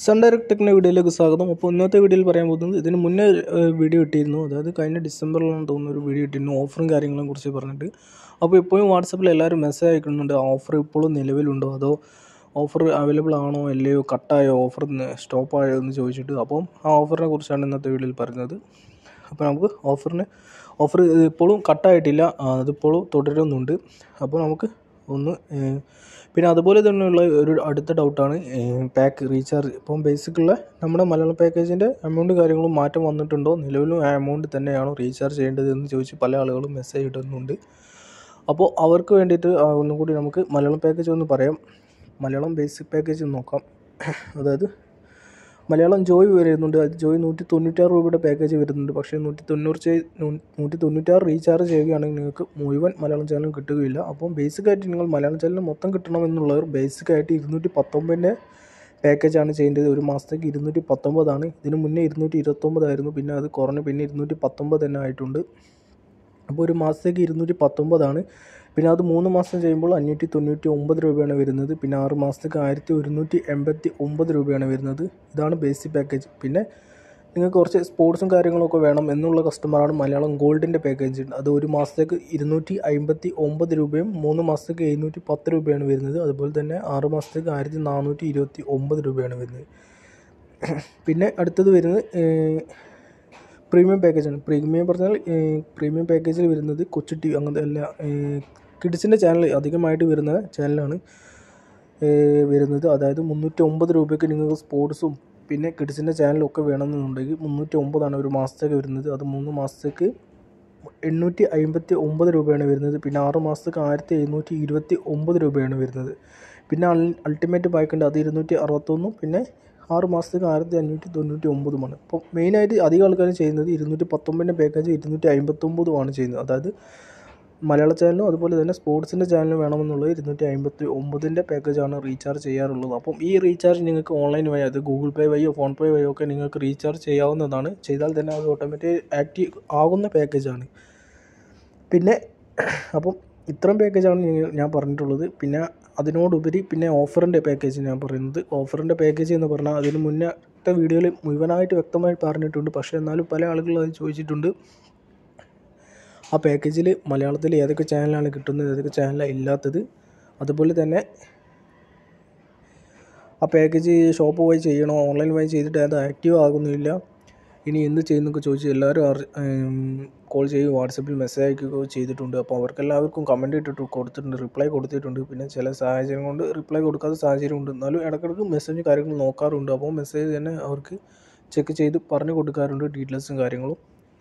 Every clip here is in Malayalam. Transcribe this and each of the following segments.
സൺ ഡയറക്ട് ടെക്നിക് വീഡിയോയിലേക്ക് സ്വാഗതം അപ്പോൾ ഇന്നത്തെ വീഡിയോയിൽ പറയാൻ പോകുന്നത് ഇതിന് മുന്നേ ഏഹ്, വീഡിയോ ഇട്ടിരുന്നു അതായത് കഴിഞ്ഞ ഡിസംബറിലാണ് തോന്നുന്നു ഒരു വീഡിയോ ഇട്ടിരുന്നു ഓഫറും കാര്യങ്ങളെ കുറിച്ച് പറഞ്ഞിട്ട് അപ്പോൾ ഇപ്പോഴും വാട്സപ്പിൽ എല്ലാവരും മെസ്സേജ് അയക്കുന്നുണ്ട് ആ ഓഫർ ഇപ്പോഴും നിലവിലുണ്ടോ അതോ ഓഫർ അവൈലബിൾ ആണോ അല്ലയോ കട്ടായോ ഓഫർ സ്റ്റോപ്പ് ആയോ എന്ന് ചോദിച്ചിട്ട് അപ്പം ആ ഓഫറിനെ കുറിച്ചാണ് ഇന്നത്തെ വീഡിയോയിൽ പറയുന്നത് അപ്പോൾ നമുക്ക് ഓഫറിന് ഓഫർ ഇപ്പോഴും കട്ടായിട്ടില്ല ആ, അതിപ്പോഴും തുടരുന്നുണ്ട് അപ്പോൾ നമുക്ക് ഒന്ന് ഏഹ്, പിന്നെ അതുപോലെ തന്നെയുള്ള ഒരു അടുത്ത ഡൗട്ടാണ് പാക്ക് റീചാർജ് ഇപ്പം ബേസിക്കുള്ള നമ്മുടെ മലയാളം പാക്കേജിൻ്റെ എമൗണ്ട് കാര്യങ്ങളും മാറ്റം വന്നിട്ടുണ്ടോ നിലവിലും ആ എമൗണ്ട് തന്നെയാണോ റീചാർജ് ചെയ്യേണ്ടത് എന്ന് ചോദിച്ച് പല ആളുകളും മെസ്സേജ് ഇടുന്നുണ്ട് അപ്പോൾ അവർക്ക് വേണ്ടിയിട്ട് ആ, ഒന്നും കൂടി നമുക്ക് മലയാളം പാക്കേജ് ഒന്ന് പറയാം മലയാളം ബേസിക് പാക്കേജ് നോക്കാം അതായത് മലയാളം ജോയ് വരുന്നുണ്ട് അത് ജോയ് നൂറ്റി തൊണ്ണൂറ്റാറ് രൂപയുടെ പാക്കേജ് വരുന്നുണ്ട് പക്ഷേ നൂറ്റി തൊണ്ണൂറ് ചെയ് നൂറ്റി തൊണ്ണൂറ്റാറ് റീചാർജ് ചെയ്യുകയാണെങ്കിൽ നിങ്ങൾക്ക് മുഴുവൻ മലയാളം ചാനലും കിട്ടുകയില്ല അപ്പം ബേസിക്കായിട്ട് നിങ്ങൾ മലയാളം ചാനൽ മൊത്തം കിട്ടണമെന്നുള്ളവർ ബേസിക്കായിട്ട് ഇരുന്നൂറ്റി പത്തൊമ്പതിൻ്റെ പാക്കേജാണ് ചെയ്യേണ്ടത് ഒരു മാസത്തേക്ക് ഇരുന്നൂറ്റി പത്തൊമ്പതാണ് ഇതിന് മുന്നേ ഇരുന്നൂറ്റി ഇരുപത്തൊമ്പതായിരുന്നു പിന്നെ അത് കുറഞ്ഞ് പിന്നെ ഇരുന്നൂറ്റി പത്തൊമ്പത് തന്നെ ആയിട്ടുണ്ട് അപ്പോൾ ഒരു മാസത്തേക്ക് ഇരുന്നൂറ്റി പത്തൊമ്പതാണ് പിന്നെ അത് മൂന്ന് മാസം ചെയ്യുമ്പോൾ അഞ്ഞൂറ്റി തൊണ്ണൂറ്റി ഒമ്പത് രൂപയാണ് വരുന്നത് പിന്നെ ആറ് മാസത്തേക്ക് ആയിരത്തി ഒരുന്നൂറ്റി എൺപത്തി ഒമ്പത് രൂപയാണ് വരുന്നത് ഇതാണ് ബേസിക് പാക്കേജ് പിന്നെ നിങ്ങൾക്ക് കുറച്ച് സ്പോർട്സും കാര്യങ്ങളൊക്കെ വേണം എന്നുള്ള കസ്റ്റമറാണ് മലയാളം ഗോൾഡിൻ്റെ പാക്കേജ് അത് ഒരു മാസത്തേക്ക് ഇരുന്നൂറ്റി അമ്പത്തി ഒമ്പത് രൂപയും മൂന്ന് മാസത്തേക്ക് എഴുന്നൂറ്റി പത്ത് രൂപയാണ് വരുന്നത് അതുപോലെ തന്നെ ആറ് മാസത്തേക്ക് ആയിരത്തി നാനൂറ്റി ഇരുപത്തി ഒമ്പത് രൂപയാണ് വരുന്നത് പിന്നെ അടുത്തത് വരുന്നത് ഏഹ്, പ്രീമിയം പാക്കേജാണ് പ്രീമിയം പറഞ്ഞാൽ ഏഹ്, പ്രീമിയം പാക്കേജിൽ വരുന്നത് കൊച്ചു ടി വി അങ്ങനത്തെ എല്ലാ കിഡ്സിൻ്റെ ചാനൽ അധികമായിട്ട് വരുന്ന ചാനലാണ് ഏഹ്, വരുന്നത് അതായത് മുന്നൂറ്റി ഒമ്പത് രൂപയ്ക്ക് നിങ്ങൾക്ക് സ്പോർട്സും പിന്നെ കിഡ്സിൻ്റെ ചാനലും ഒക്കെ വേണമെന്നുണ്ടെങ്കിൽ മുന്നൂറ്റി ഒമ്പതാണ് ഒരു മാസത്തേക്ക് വരുന്നത് അത് മൂന്ന് മാസത്തേക്ക് എണ്ണൂറ്റി അമ്പത്തി ഒമ്പത് രൂപയാണ് വരുന്നത് പിന്നെ ആറ് മാസത്തേക്ക് ആയിരത്തി എഴുന്നൂറ്റി ഇരുപത്തി ഒമ്പത് രൂപയാണ് വരുന്നത് പിന്നെ അൾ അൾട്ടിമേറ്റ് ബൈക്കുണ്ട് അത് ഇരുന്നൂറ്റി അറുപത്തൊന്നും പിന്നെ ആറ് മാസത്തേക്ക് ആയിരത്തി അഞ്ഞൂറ്റി തൊണ്ണൂറ്റി ഒമ്പതുമാണ് അപ്പോൾ മെയിനായിട്ട് അധികം ആൾക്കാരും ചെയ്യുന്നത് ഇരുന്നൂറ്റി പത്തൊമ്പതിൻ്റെ പാക്കേജ് ഇരുന്നൂറ്റി അമ്പത്തൊമ്പതുമാണ് ചെയ്യുന്നത് അതായത് മലയാള ചാനലും അതുപോലെ തന്നെ സ്പോർട്സിൻ്റെ ചാനലും വേണമെന്നുള്ളത് ഇരുന്നൂറ്റി അമ്പത്തി ഒമ്പതിൻ്റെ പാക്കേജാണ് റീചാർജ് ചെയ്യാറുള്ളത് അപ്പം ഈ റീചാർജ് നിങ്ങൾക്ക് ഓൺലൈൻ വഴി അത് ഗൂഗിൾ പേ വഴിയോ ഫോൺ പേ വഴിയോ ഒക്കെ നിങ്ങൾക്ക് റീചാർജ് ചെയ്യാവുന്നതാണ് ചെയ്താൽ തന്നെ അത് ഓട്ടോമാറ്റിക് ആക്റ്റീവ് ആകുന്ന പാക്കേജാണ് പിന്നെ അപ്പം ഇത്രയും പാക്കേജാണ് ഞങ്ങ- ഞാൻ പറഞ്ഞിട്ടുള്ളത് പിന്നെ അതിനോടുപരി പിന്നെ ഓഫറിൻ്റെ പാക്കേജ് ഞാൻ പറയുന്നത് ഓഫറിൻ്റെ പാക്കേജ് എന്ന് പറഞ്ഞാൽ അതിന് മുന്നത്തെ വീഡിയോയിൽ മുഴുവനായിട്ട് വ്യക്തമായി പറഞ്ഞിട്ടുണ്ട് പക്ഷേ എന്നാലും പല ആളുകളും അത് ചോദിച്ചിട്ടുണ്ട് ആ പാക്കേജിൽ മലയാളത്തിൽ ഏതൊക്കെ ചാനലാണ് കിട്ടുന്നത് ഏതൊക്കെ ചാനലാണ് ഇല്ലാത്തത് അതുപോലെ തന്നെ ആ പാക്കേജ് ഷോപ്പ് വഴി ചെയ്യണോ ഓൺലൈൻ വഴി ചെയ്തിട്ട് അത് ആക്റ്റീവ് ആകുന്നില്ല ഇനി എന്ത് ചെയ്യുന്നൊക്കെ ചോദിച്ച് എല്ലാവരും കോൾ ചെയ്യുകയോ വാട്സപ്പിൽ മെസ്സേജ് അയക്കുകയോ ചെയ്തിട്ടുണ്ട് അപ്പോൾ അവർക്കെല്ലാവർക്കും കമൻറ്റ് ഇട്ടിട്ട് കൊടുത്തിട്ടുണ്ട് റിപ്ലൈ കൊടുത്തിട്ടുണ്ട് പിന്നെ ചില സാഹചര്യം കൊണ്ട് റിപ്ലൈ കൊടുക്കാത്ത സാഹചര്യം ഉണ്ട് എന്നാലും ഇടയ്ക്കിടയ്ക്ക് മെസ്സേജ് കാര്യങ്ങൾ നോക്കാറുണ്ട് അപ്പോൾ മെസ്സേജ് തന്നെ അവർക്ക് ചെക്ക് ചെയ്ത് പറഞ്ഞു കൊടുക്കാറുണ്ട് ഡീറ്റെയിൽസും കാര്യങ്ങളും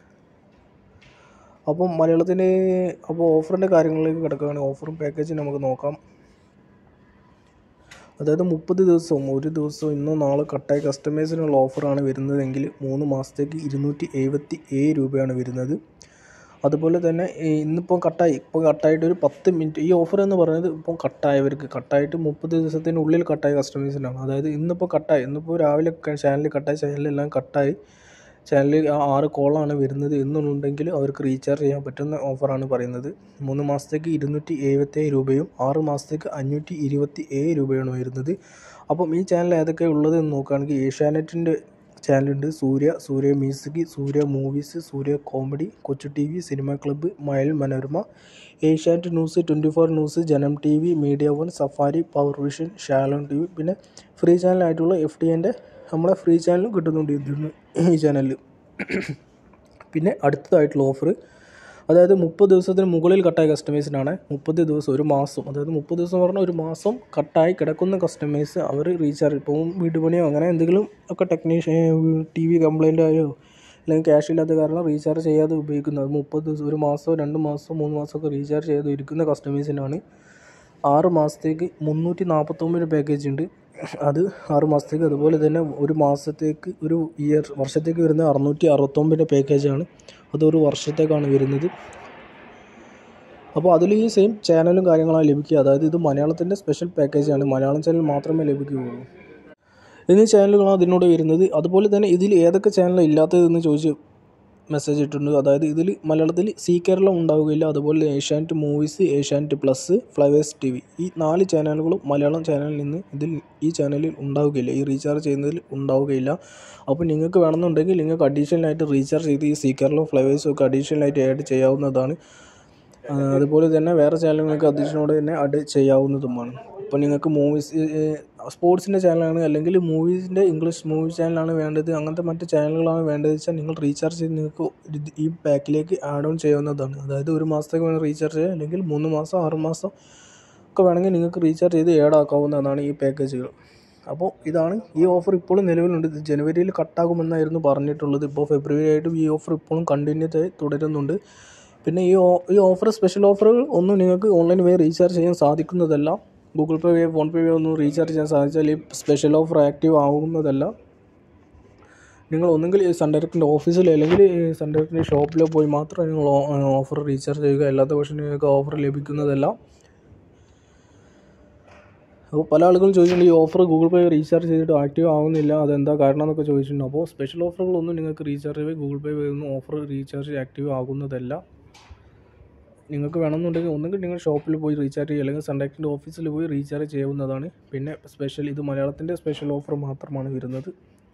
അപ്പം മലയാളത്തിന് അപ്പോൾ ഓഫറിൻ്റെ കാര്യങ്ങളിലേക്ക് കിടക്കുകയാണെങ്കിൽ ഓഫറും പാക്കേജും നമുക്ക് നോക്കാം അതായത് മുപ്പത് ദിവസവും ഒരു ദിവസവും ഇന്നോ നാളെ കട്ടായി കസ്റ്റമേഴ്സിനുള്ള ഓഫറാണ് വരുന്നതെങ്കിൽ മൂന്ന് മാസത്തേക്ക് ഇരുന്നൂറ്റി എഴുപത്തി ഏഴ് രൂപയാണ് വരുന്നത് അതുപോലെ തന്നെ ഈ ഇന്നിപ്പോൾ കട്ടായി ഇപ്പോൾ കട്ടായിട്ട് ഒരു പത്ത് മിനിറ്റ് ഈ ഓഫർ എന്ന് പറയുന്നത് ഇപ്പോൾ കട്ടായവർക്ക് കട്ടായിട്ട് മുപ്പത് ദിവസത്തിനുള്ളിൽ കട്ടായ കസ്റ്റമേഴ്സിനാണ് അതായത് ഇന്നിപ്പോൾ കട്ടായി ഇന്നിപ്പോൾ രാവിലെ ചാനൽ കട്ടായി ചാനലെല്ലാം കട്ടായി ചാനലിൽ ആ ആറ് കോളാണ് വരുന്നത് എന്നുണ്ടെങ്കിൽ അവർക്ക് റീചാർജ് ചെയ്യാൻ പറ്റുന്ന ഓഫറാണ് പറയുന്നത് മൂന്ന് മാസത്തേക്ക് ഇരുന്നൂറ്റി എഴുപത്തേഴ് രൂപയും ആറ് മാസത്തേക്ക് അഞ്ഞൂറ്റി ഇരുപത്തി ഏഴ് രൂപയാണ് വരുന്നത് അപ്പം ഈ ചാനൽ ഏതൊക്കെ ഉള്ളത് എന്ന് നോക്കുകയാണെങ്കിൽ ഏഷ്യാനെറ്റിൻ്റെ ചാനലുണ്ട് Surya Surya music Surya movies Surya comedy Kochu T V cinema club മയൽ Manorama Asianet news twenty four news Janam T V media one safari power vision Shalom T V പിന്നെ ഫ്രീ ചാനലായിട്ടുള്ള എഫ് ഡി എൻ്റെ നമ്മളെ ഫ്രീ ചാനലും കിട്ടുന്നുണ്ട് ഇതിന് ഈ ചാനലിൽ പിന്നെ അടുത്തതായിട്ടുള്ള ഓഫർ അതായത് മുപ്പത് ദിവസത്തിന് മുകളിൽ കട്ടായ കസ്റ്റമേഴ്സിനാണ് മുപ്പത് ദിവസം ഒരു മാസം അതായത് മുപ്പത് ദിവസം പറഞ്ഞാൽ ഒരു മാസം കട്ടായി കിടക്കുന്ന കസ്റ്റമേഴ്സ് അവർ റീചാർജ് ഇപ്പം വീട് പണിയോ അങ്ങനെ എന്തെങ്കിലും ഒക്കെ ടെക്നീഷ്യൻ ടി വി കംപ്ലൈൻ്റ് ആയോ അല്ലെങ്കിൽ ക്യാഷ് ഇല്ലാത്ത കാരണം റീചാർജ് ചെയ്യാതെ ഉപയോഗിക്കുന്നത് അത് മുപ്പത് ദിവസം ഒരു മാസമോ രണ്ട് മാസമോ മൂന്ന് മാസമൊക്കെ റീചാർജ് ചെയ്ത് ഇരിക്കുന്ന കസ്റ്റമേഴ്സിനാണ് ആറ് മാസത്തേക്ക് മുന്നൂറ്റി നാൽപ്പത്തൊമ്പത് പാക്കേജ് ഉണ്ട് അത് ആറ് മാസത്തേക്ക് അതുപോലെ തന്നെ ഒരു മാസത്തേക്ക് ഒരു ഇയർ വർഷത്തേക്ക് വരുന്ന അറുന്നൂറ്റി അറുപത്തൊമ്പതിൻ്റെ പാക്കേജാണ് അതൊരു വർഷത്തേക്കാണ് വരുന്നത് അപ്പോൾ അതിൽ ഈ സെയിം ചാനലും കാര്യങ്ങളാണ് ലഭിക്കുക അതായത് ഇത് മലയാളത്തിൻ്റെ സ്പെഷ്യൽ പാക്കേജാണ് മലയാളം ചാനൽ മാത്രമേ ലഭിക്കുകയുള്ളൂ എന്നീ ചാനലുകളാണ് അതിനോട് വരുന്നത് അതുപോലെ തന്നെ ഇതിൽ ഏതൊക്കെ ചാനലാണ് ഇല്ലാത്തതെന്ന് ചോദിച്ച് മെസ്സേജ് ഇട്ടിട്ടുണ്ട് അതായത് ഇതിൽ മലയാളത്തിൽ സി കേരളം ഉണ്ടാവുകയില്ല അതുപോലെ Asianet movies Asianet plus flowers T V ഈ നാല് ചാനലുകളും മലയാളം ചാനലിൽ നിന്ന് ഇതിൽ ഈ ചാനലിൽ ഉണ്ടാവുകയില്ല ഈ റീചാർജ് ചെയ്യുന്നതിൽ ഉണ്ടാവുകയില്ല അപ്പോൾ നിങ്ങൾക്ക് വേണമെന്നുണ്ടെങ്കിൽ നിങ്ങൾക്ക് അഡീഷണൽ ആയിട്ട് റീചാർജ് ചെയ്ത് ഈ സി കേരളം ഫ്ലവേഴ്സും ഒക്കെ അഡീഷണൽ ആയിട്ട് ആഡ് ചെയ്യാവുന്നതാണ് ആ, അതുപോലെ തന്നെ വേറെ ചാനലുകൾക്ക് അതിനോട് തന്നെ ആഡ് ചെയ്യാവുന്നതുമാണ് ഇപ്പോൾ നിങ്ങൾക്ക് മൂവീസ് സ്പോർട്സിൻ്റെ ചാനലാണ് അല്ലെങ്കിൽ മൂവീസിൻ്റെ ഇംഗ്ലീഷ് മൂവി ചാനലാണ് വേണ്ടത് അങ്ങനത്തെ മറ്റ് ചാനലുകളാണ് വേണ്ടത് വെച്ചാൽ നിങ്ങൾ റീചാർജ് ചെയ്ത് നിങ്ങൾക്ക് ഇത് ഈ പാക്കിലേക്ക് ആഡ് ഓൺ ചെയ്യാവുന്നതാണ് അതായത് ഒരു മാസത്തേക്ക് വേണം റീചാർജ് ചെയ്യാം അല്ലെങ്കിൽ മൂന്ന് മാസം ആറ് മാസം ഒക്കെ വേണമെങ്കിൽ നിങ്ങൾക്ക് റീചാർജ് ചെയ്ത് ആഡ് ആക്കാവുന്നതാണ് ഈ പാക്കേജുകൾ അപ്പോൾ ഇതാണ് ഈ ഓഫർ ഇപ്പോഴും നിലവിലുണ്ട് ഇത് ജനുവരിയിൽ കട്ടാകുമെന്നായിരുന്നു പറഞ്ഞിട്ടുള്ളത് ഇപ്പോൾ ഫെബ്രുവരി ആയിട്ടും ഈ ഓഫർ ഇപ്പോഴും കണ്ടിന്യൂ ആയി തുടരുന്നുണ്ട് പിന്നെ ഈ ഓ- ഈ ഓഫർ സ്പെഷ്യൽ ഓഫറുകൾ ഒന്നും നിങ്ങൾക്ക് ഓൺലൈൻ വഴി റീചാർജ് ചെയ്യാൻ സാധിക്കുന്നതല്ല ഗൂഗിൾ പേ വഴി ഫോൺ പേ വഴി ഒന്നും റീചാർജ് ചെയ്യാൻ സാധിച്ചാൽ ഈ സ്പെഷ്യൽ ഓഫർ ആക്റ്റീവ് ആകുന്നതല്ല നിങ്ങൾ ഒന്നുകിൽ സൺ ഡയറക്റ്റിൻ്റെ ഓഫീസിലോ അല്ലെങ്കിൽ സൺ ഡയറക്റ്റിൻ്റെ ഷോപ്പിലോ പോയി മാത്രമേ നിങ്ങൾ ഓഫർ റീചാർജ് ചെയ്യുക അല്ലാത്ത പക്ഷം നിങ്ങൾക്ക് ഓഫർ ലഭിക്കുന്നതല്ല അപ്പോൾ പല ആളുകളും ചോദിച്ചിട്ടുണ്ട് ഈ ഓഫർ ഗൂഗിൾ പേ റീചാർജ് ചെയ്തിട്ട് ആക്റ്റീവ് ആവുന്നില്ല അതെന്താ കാരണം എന്നൊക്കെ ചോദിച്ചിട്ടുണ്ട് അപ്പോൾ സ്പെഷ്യൽ ഓഫറുകളൊന്നും നിങ്ങൾക്ക് റീചാർജ് ചെയ്ത് ഗൂഗിൾ പേ വഴി ഒന്നും ഓഫർ റീചാർജ് ആക്റ്റീവ് ആകുന്നതല്ല നിങ്ങൾക്ക് വേണമെന്നുണ്ടെങ്കിൽ ഒന്നുകിൽ നിങ്ങൾ ഷോപ്പിൽ പോയി റീചാർജ് ചെയ്യുക അല്ലെങ്കിൽ സൺഡക്റ്റിൻ്റെ ഓഫീസിൽ പോയി റീചാർജ് ചെയ്യാവുന്നതാണ് പിന്നെ സ്പെഷ്യൽ ഇത് മലയാളത്തിൻ്റെ സ്പെഷ്യൽ ഓഫർ മാത്രമാണ് വരുന്നത്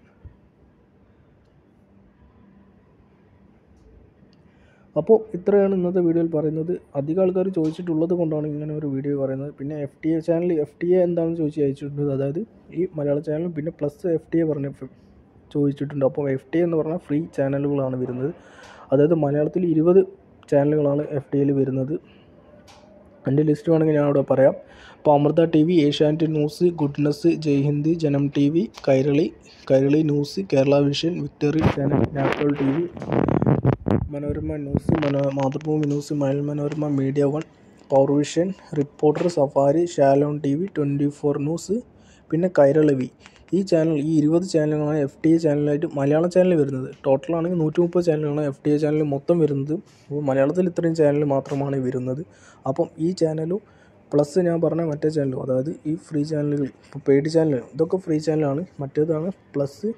അപ്പോൾ ഇത്രയാണ് ഇന്നത്തെ വീഡിയോയിൽ പറയുന്നത് അധികം ആൾക്കാർ ചോദിച്ചിട്ടുള്ളത് കൊണ്ടാണ് ഇങ്ങനെ ഒരു വീഡിയോ പറയുന്നത് പിന്നെ F T A channel F T A എന്താണെന്ന് ചോദിച്ച് അയച്ചിട്ടുണ്ട് അതായത് ഈ മലയാള ചാനലും പിന്നെ പ്ലസ് എഫ് ടി എ പറഞ്ഞ ഫ- ചോദിച്ചിട്ടുണ്ട് അപ്പോൾ എഫ് ടി എന്ന് പറഞ്ഞാൽ ഫ്രീ ചാനലുകളാണ് വരുന്നത് അതായത് മലയാളത്തിൽ ഇരുപത് ചാനലുകളാണ് എഫ് ടി എയിൽ വരുന്നത് എൻ്റെ ലിസ്റ്റ് വേണമെങ്കിൽ ഞാൻ അവിടെ പറയാം അപ്പോൾ Amrita T V Asianet news goodness Jai Hind Janam T V Kairali Kairali news Kerala vision victory channel national T V Manorama news മനോ മാതൃഭൂമി ന്യൂസ് മഴൽ Manorama media one power vision reporter safari Shalom T V twenty four news പിന്നെ കൈരളി വി ഈ ചാനൽ ഈ ഇരുപത് ചാനലുകളാണ് എഫ് ടി എ ചാനലായിട്ട് മലയാളം ചാനൽ വരുന്നത് ടോട്ടലാണെങ്കിൽ നൂറ്റി മുപ്പത് ചാനലുകളാണ് എഫ് ടി എ ചാനൽ മൊത്തം വരുന്നത് അപ്പോൾ മലയാളത്തിൽ ഇത്രയും ചാനൽ മാത്രമാണ് വരുന്നത് അപ്പം ഈ ചാനലും പ്ലസ് ഞാൻ പറഞ്ഞ മറ്റേ ചാനലും അതായത് ഈ ഫ്രീ ചാനലുകൾ ഇപ്പോൾ പെയ്ഡ് ചാനൽ ഇതൊക്കെ ഫ്രീ ചാനലാണ് മറ്റേതാണ് പ്ലസ്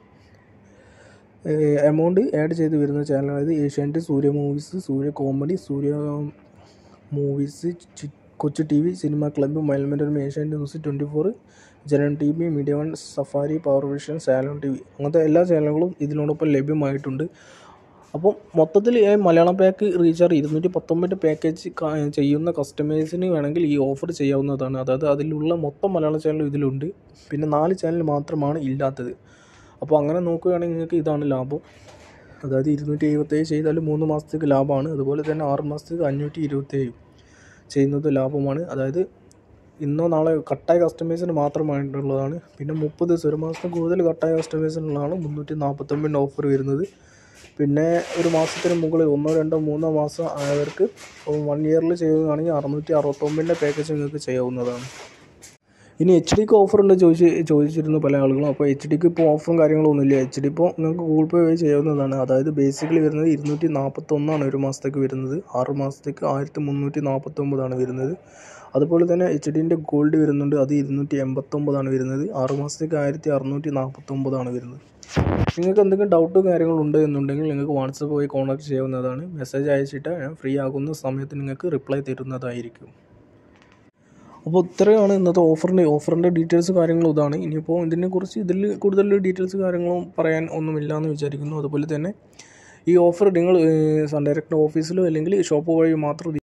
എമൗണ്ട് ആഡ് ചെയ്ത് വരുന്ന ചാനൽ അതായത് Asianet Surya movies Surya comedy Surya movies ചി- Kochu T V cinema club മൈൽമൻഡറും Asianet news twenty four Janam T V media one safari power vision Shalom T V അങ്ങനത്തെ എല്ലാ ചാനലുകളും ഇതിനോടൊപ്പം ലഭ്യമായിട്ടുണ്ട് അപ്പം മൊത്തത്തിൽ ഈ മലയാളം പാക്ക് റീചാർജ് ഇരുന്നൂറ്റി പത്തൊമ്പത് പാക്കേജ് ക- ചെയ്യുന്ന കസ്റ്റമേഴ്സിന് വേണമെങ്കിൽ ഈ ഓഫർ ചെയ്യാവുന്നതാണ് അതായത് അതിലുള്ള മൊത്തം മലയാളം ചാനൽ ഇതിലുണ്ട് പിന്നെ നാല് ചാനൽ മാത്രമാണ് ഇല്ലാത്തത് അപ്പോൾ അങ്ങനെ നോക്കുകയാണെങ്കിൽ നിങ്ങൾക്ക് ഇതാണ് ലാഭം അതായത് ഇരുന്നൂറ്റി എഴുപത്തേഴ് ചെയ്താൽ മൂന്ന് മാസത്തേക്ക് ലാഭമാണ് അതുപോലെ തന്നെ ആറ് മാസത്തേക്ക് അഞ്ഞൂറ്റി ഇരുപത്തേഴ് ചെയ്യുന്നത് ലാഭമാണ് അതായത് ഇന്നോ നാളെ കട്ടായ കസ്റ്റമേഴ്സിന് മാത്രമായിട്ടുള്ളതാണ് പിന്നെ മുപ്പത് ദിവസം ഒരു മാസത്തിൽ കൂടുതൽ കട്ടായ കസ്റ്റമേഴ്സിനുള്ളതാണ് മുന്നൂറ്റി നാൽപ്പത്തൊമ്പതിൻ്റെ ഓഫർ വരുന്നത് പിന്നെ ഒരു മാസത്തിന് മുകളിൽ ഒന്നോ രണ്ടോ മൂന്നോ മാസം ആയവർക്ക് വൺ ഇയറിൽ ചെയ്യുകയാണെങ്കിൽ അറുന്നൂറ്റി അറുപത്തൊമ്പതിൻ്റെ പാക്കേജ് നിങ്ങൾക്ക് ചെയ്യാവുന്നതാണ് ഇനി എച്ച് ഡിക്ക് ഓഫർ ഉണ്ട് ചോദിച്ച് ചോദിച്ചിരുന്നു പല ആളുകളും അപ്പോൾ എച്ച് ഡിക്ക് ഇപ്പോൾ ഓഫറും കാര്യങ്ങളും ഒന്നുമില്ല എച്ച് ഡി ഇപ്പോൾ നിങ്ങൾക്ക് ഗൂഗിൾ പേ വഴി ചെയ്യാവുന്നതാണ് അതായത് ബേസിക്കലി വരുന്നത് ഇരുന്നൂറ്റി നാൽപ്പത്തൊന്നാണ് ഒരു മാസത്തേക്ക് വരുന്നത് ആറ് മാസത്തേക്ക് ആയിരത്തി മുന്നൂറ്റി നാൽപ്പത്തൊമ്പതാണ് വരുന്നത് അതുപോലെ തന്നെ എച്ച് ഡിൻ്റെ ഗോൾഡ് വരുന്നുണ്ട് അത് ഇരുന്നൂറ്റി എൺപത്തൊമ്പതാണ് വരുന്നത് ആറ് മാസത്തേക്ക് ആയിരത്തി അറുന്നൂറ്റി നാൽപ്പത്തൊമ്പതാണ് വരുന്നത് നിങ്ങൾക്ക് എന്തെങ്കിലും ഡൗട്ടോ കാര്യങ്ങളുണ്ട് എന്നുണ്ടെങ്കിൽ നിങ്ങൾക്ക് വാട്സപ്പ് വഴി കോൺടാക്ട് ചെയ്യാവുന്നതാണ് മെസ്സേജ് അയച്ചിട്ട് ഞാൻ ഫ്രീ ആകുന്ന സമയത്ത് നിങ്ങൾക്ക് റിപ്ലൈ തരുന്നതായിരിക്കും അപ്പോൾ ഇത്രയാണ് ഇന്നത്തെ ഓഫറിൻ്റെ ഓഫറിൻ്റെ ഡീറ്റെയിൽസ് കാര്യങ്ങളും ഇതാണ് ഇനിയിപ്പോൾ ഇതിനെക്കുറിച്ച് ഇതിൽ കൂടുതൽ ഡീറ്റെയിൽസ് കാര്യങ്ങളും പറയാൻ ഒന്നുമില്ല എന്ന് വിചാരിക്കുന്നു അതുപോലെ തന്നെ ഈ ഓഫർ നിങ്ങൾ സൺ ഡയറക്റ്റ് ഓഫീസിലോ അല്ലെങ്കിൽ ഷോപ്പ് വഴി മാത്രം